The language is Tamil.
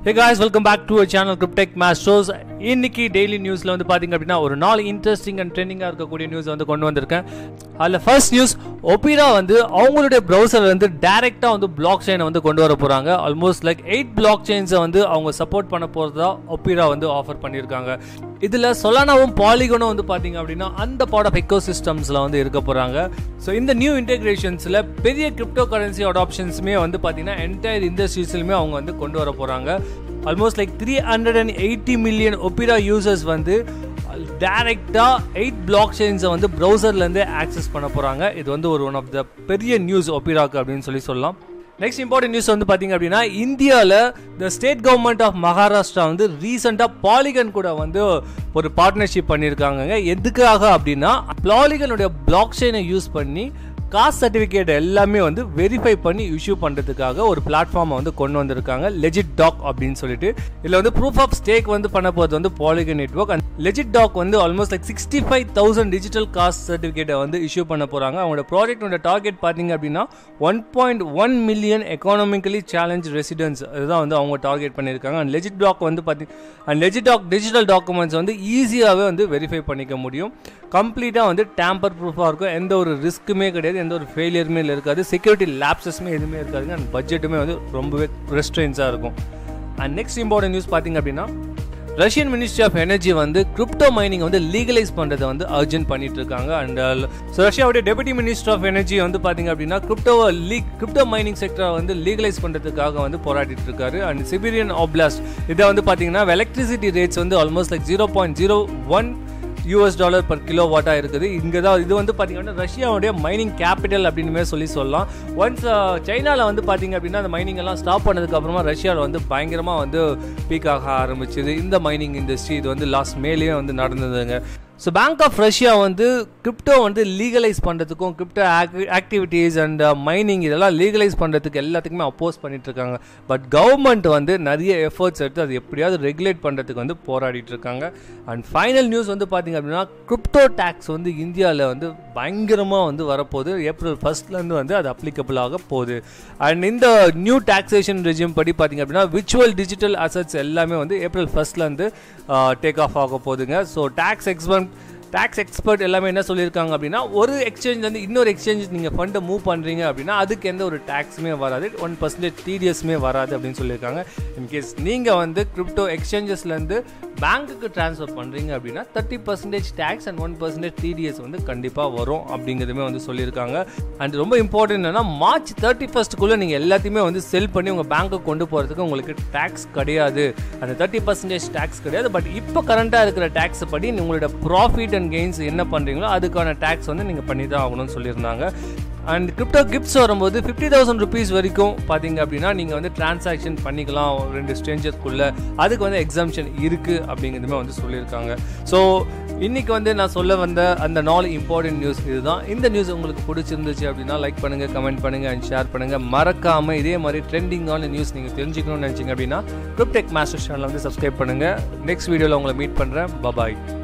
hey guys welcome back to channel Cryptech Masters இன்னைக்கு டெய்லி நியூஸில் வந்து பார்த்தீங்க அப்படின்னா ஒரு நாலு இன்ட்ரெஸ்டிங் அண்ட் ட்ரெண்டிங்காக இருக்கக்கூடிய நியூஸ் வந்து கொண்டு வந்திருக்கேன் அதில் ஃபர்ஸ்ட் நியூஸ் ஒபிரா வந்து அவங்களுடைய ப்ரௌசர் வந்து டைரெக்டாக வந்து பிளாக் செயினை வந்து கொண்டு வர போகிறாங்க ஆல்மோஸ்ட் லைக் எயிட் பிளாக் செயின்ஸை வந்து அவங்க சப்போர்ட் பண்ண போகிறதா ஒபிரா வந்து ஆஃபர் பண்ணியிருக்காங்க இதில் சொலானாவும் பாலிகனும் வந்து பார்த்தீங்க அப்படின்னா அந்த பார்ட் ஆஃப் எக்கோ சிஸ்டம்ஸில் வந்து இருக்க போகிறாங்க ஸோ இந்த நியூ இன்டெகிரேஷன்ஸில் பெரிய கிரிப்டோ கரன்சி அடாப்ஷன்ஸுமே வந்து பார்த்தீங்கன்னா என்டையர் இண்டஸ்ட்ரீஸ்லையுமே அவங்க வந்து கொண்டு வர போகிறாங்க almost like three hundred and eighty million Opera users வந்து டேரெக்டாக எயிட் பிளாக் செயின்ஸை வந்து ப்ரௌசர்லேருந்து ஆக்சஸ் பண்ண போகிறாங்க இது வந்து ஒரு ஒன் ஆஃப் த பெரிய நியூஸ் ஒபிராக்கு அப்படின்னு சொல்லி சொல்லலாம் நெக்ஸ்ட் இம்பார்ட்டன்ட் நியூஸ் வந்து பார்த்தீங்க அப்படின்னா இந்தியாவில் the state government of Maharashtra வந்து ரீசெண்டாக பாலிகன் கூட வந்து ஒரு பார்ட்னர்ஷிப் பண்ணியிருக்காங்க எதுக்காக அப்படின்னா பாலிகனுடைய பிளாக் செயினை யூஸ் பண்ணி காஸ்ட் சர்டிஃபிகேட் எல்லாமே வந்து வெரிஃபை பண்ணி இஷ்யூ பண்ணுறதுக்காக ஒரு பிளாட்ஃபார்மை வந்து கொண்டு வந்திருக்காங்க லெஜிட் டாக் அப்படின்னு சொல்லிட்டு இதில் வந்து ப்ரூஃப் ஆஃப் ஸ்டேக் வந்து பண்ண போகிறது வந்து Polygon network and Legit Doc வந்து almost like sixty five thousand digital caste சர்டிஃபிகேட்டை வந்து இஷ்யூ பண்ண போகிறாங்க அவங்களோட ப்ராஜெக்டோட டார்கெட் பார்த்தீங்க அப்படின்னா one point one million economically challenge residents இதுதான் வந்து அவங்க டார்கெட் பண்ணியிருக்காங்க அண்ட் லெஜிட் டாக் வந்து பார்த்தி and Legit Doc digital documents வந்து ஈஸியாகவே வந்து வெரிஃபை பண்ணிக்க முடியும் கம்ப்ளீட்டாக வந்து டேம்பர் ப்ரூஃபாக இருக்கும் எந்த ஒரு ரிஸ்க்குமே கிடையாது எந்த ஒரு ஃபெயிலியருமே இருக்காது செக்யூரிட்டி லேப்ஸஸ்மே எதுவுமே இருக்காதுங்க அண்ட் பட்ஜெட்டுமே வந்து ரொம்பவே ரெஸ்ட்ரெயின்ஸாக இருக்கும் அண்ட் நெக்ஸ்ட் இம்பார்ட்டன்ட் நியூஸ் பார்த்தீங்க அப்படின்னா ரஷ்யன் மினிஸ்ட்ரி ஆஃப் எனர்ஜி வந்து கிரிப்டோ மைனிங் வந்து லீகலைஸ் பண்ணுறதை வந்து அர்ஜென்ட் பண்ணிட்டு இருக்காங்க அண்ட் ஸோ ரஷ்யாவுடைய டெபுட்டி மினிஸ்டர் ஆஃப் எனர்ஜி வந்து பார்த்தீங்க அப்படின்னா கிரிப்டோவை லீக் கிரிப்டோ மைனிங் செக்டரை வந்து லீகலைஸ் பண்ணுறதுக்காக வந்து போராடிட்டு இருக்காரு அண்ட் சிபிரியன் ஆப்லாஸ்ட் இதை வந்து பார்த்தீங்கன்னா எலக்ட்ரிசிட்டி ரேட்ஸ் வந்து almost like zero point zero one US dollar per kilo வாட்டாக இருக்குது இங்கே தான் இது வந்து பார்த்தீங்கன்னா ரஷ்யாவுடைய மைனிங் கேபிட்டல் அப்படின்னு சொல்லி சொல்லலாம் ஒன்ஸ் சைனாவில் வந்து பார்த்தீங்க அப்படின்னா அந்த மைனிங் எல்லாம் ஸ்டாப் பண்ணதுக்கு அப்புறமா ரஷ்யாவில் வந்து பயங்கரமாக வந்து பீக் ஆக ஆரம்பிச்சது இந்த மைனிங் இண்டஸ்ட்ரி இது வந்து லாஸ்ட் மேலேயே வந்து நடந்ததுங்க ஸோ பேங்க் ஆஃப் ரஷ்யா வந்து கிரிப்டோ வந்து லீகலைஸ் பண்ணுறதுக்கும் கிரிப்டோ ஆக்டிவிட்டீஸ் அண்ட் மைனிங் இதெல்லாம் லீகலைஸ் பண்ணுறதுக்கு எல்லாத்துக்குமே அப்போஸ் பண்ணிட்டு இருக்காங்க பட் கவர்மெண்ட் வந்து நிறைய எஃபர்ட்ஸ் எடுத்து அது எப்படியாவது ரெகுலேட் பண்ணுறதுக்கு வந்து போராடிட்டு இருக்காங்க அண்ட் ஃபைனல் நியூஸ் வந்து பார்த்தீங்க அப்படின்னா கிரிப்டோ டேக்ஸ் வந்து இந்தியாவில் வந்து பயங்கரமாக வந்து வரப்போகுது ஏப்ரல் ஃபர்ஸ்ட்லேருந்து வந்து அது அப்ளிகபிள் ஆக போகுது அண்ட் இந்த நியூ டாக்ஸேஷன் ரெஜிம் படி பார்த்தீங்க அப்படின்னா விர்ச்சுவல் டிஜிட்டல் அசட்ஸ் எல்லாமே வந்து ஏப்ரல் ஃபர்ஸ்ட்லேருந்து டேக் ஆஃப் ஆக போகுதுங்க so tax expend tax expert எல்லாமே என்ன சொல்லியிருக்காங்க அப்படின்னா ஒரு எக்ஸ்சேஞ்ச்லேருந்து இன்னொரு எக்ஸ்சேஞ்ச் நீங்கள் ஃபண்டை மூவ் பண்ணுறீங்க அப்படின்னா அதுக்கு எந்த ஒரு டேக்ஸுமே வராது ஒன் பர்சன்டேஜ் டிடிஎஸ்மே வராது அப்படின்னு சொல்லியிருக்காங்க இன்கேஸ் நீங்கள் வந்து கிரிப்டோ எக்ஸ்சேஞ்சஸ்லேருந்து பேங்க்குக்கு ட்ரான்ஸ்ஃபர் பண்ணுறீங்க அப்படின்னா thirty percentage tax and one percentage TDS வந்து கண்டிப்பாக வரும் அப்படிங்கிறதுமே வந்து சொல்லியிருக்காங்க அண்ட் ரொம்ப இம்பார்ட்டன்ட் என்னன்னா மார்ச் தேர்ட்டி ஃபஸ்ட்டுக்குள்ளே நீங்கள் எல்லாத்தையுமே வந்து செல் பண்ணி உங்கள் பேங்க்குக்கு கொண்டு போகிறதுக்கு உங்களுக்கு டேக்ஸ் கிடையாது அந்த தேர்ட்டி பர்சன்டேஜ் டேக்ஸ் கிடையாது பட் இப்போ கரண்ட்டாக இருக்கிற டேக்ஸ் படி உங்களோட ப்ராஃபிட் அண்ட் கெயின்ஸ் என்ன பண்ணுறீங்களோ அதுக்கான டேக்ஸ் வந்து நீங்கள் பண்ணி தான் ஆகணும்னு சொல்லியிருந்தாங்க அண்ட் கிரிப்டோ கிஃப்ட்ஸ் வரும்போது ஃபிஃப்டி தௌசண்ட் ருபீஸ் வரைக்கும் பார்த்தீங்க அப்படின்னா நீங்கள் வந்து டிரான்சாக்ஷன் பண்ணிக்கலாம் ரெண்டு ஸ்ட்ரேஞ்சர்ஸ்குள்ளே அதுக்கு வந்து எக்ஸாம்ஷன் இருக்குது அப்படிங்கிறதுமே வந்து சொல்லியிருக்காங்க ஸோ இன்றைக்கி வந்து நான் சொல்ல வந்த அந்த நாலு இம்பார்ட்டன்ட் நியூஸ் இதுதான் இந்த நியூஸ் உங்களுக்கு பிடிச்சிருந்துச்சு அப்படின்னா லைக் பண்ணுங்கள் கமெண்ட் பண்ணுங்கள் அண்ட் ஷேர் பண்ணுங்கள் மறக்காமல் இதே மாதிரி ட்ரெண்டிங்கான நியூஸ் நீங்கள் தெரிஞ்சுக்கணும்னு நினச்சிங்க அப்படின்னா கிரிப்டெக் மாஸ்டர் சேனலை வந்து சப்ஸ்கிரைப் பண்ணுங்கள் நெக்ஸ்ட் வீடியோவில் உங்களை மீட் பண்ணுறேன் பபாய்